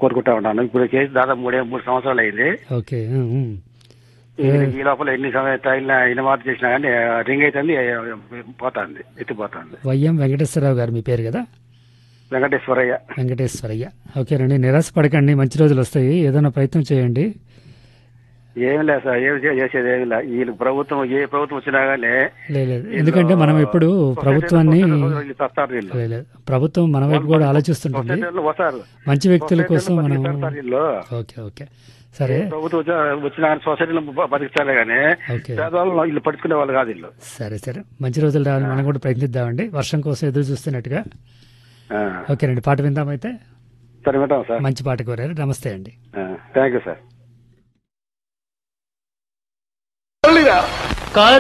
కోరుకుంటా ఉన్నాను ఇప్పుడు కేసు దాదాపు మూడే మూడు సంవత్సరాలు అయింది ఓకే ఉమ్, ఉమ్. ఈ ఈ లోపల ఎన్ని సమయం ట్రైన్ అయిన మాట చేసినా కానీ రింగ్ అవుతుంది పోతుంది ఎత్తిపోతుంది వైఎం వెంకటేశ్వరరావు గారు మీ పేరు కదా వెంకటేశ్వరయ్య వెంకటేశ్వరయ్య ఓకేనండి నిరాశ పడకండి మంచి రోజులు వస్తాయి ఏదైనా ప్రయత్నం చేయండి ఏం లేదు సార్ ఏం చే- చేసేది ఏమి లేదు వీళ్ళు ప్రభుత్వం ఏ ప్రభుత్వం వచ్చినా కానీ లే- లేదు ఎందుకంటే మనం ఎప్పుడు ప్రభుత్వాన్ని వీళ్ళు వస్తారు వీళ్ళు లే- లేదు. ప్రభుత్వం మన వైపు కూడా ఆలోచిస్తుంటుంది సొసైటీలో వస్తారు మంచి వ్యక్తుల కోసం మనం బతికిస్తారు వీళ్ళు ఓకే ఓకే సరే ప్రభుత్వం వచ్చి- వచ్చిన కానీ సొసైటీలో బ- బతికిస్తారే కానీ ఓకే పేదవాళ్ళు వీళ్ళు పట్టుకునే వాళ్ళు కాదు వీళ్ళు సరే సరే మంచి రోజులు రావాలి మనం కూడా ప్రయత్నిద్దామండి వర్షం కోసం ఎదురు చూస్తున్నట్టుగా ఆ. ఓకేనండి పాట విందామైతే సరే వింటాం సార్ మంచి పాట కోరారు నమస్తే అండి థ్యాంక్ యూ సార్ కాలేజ్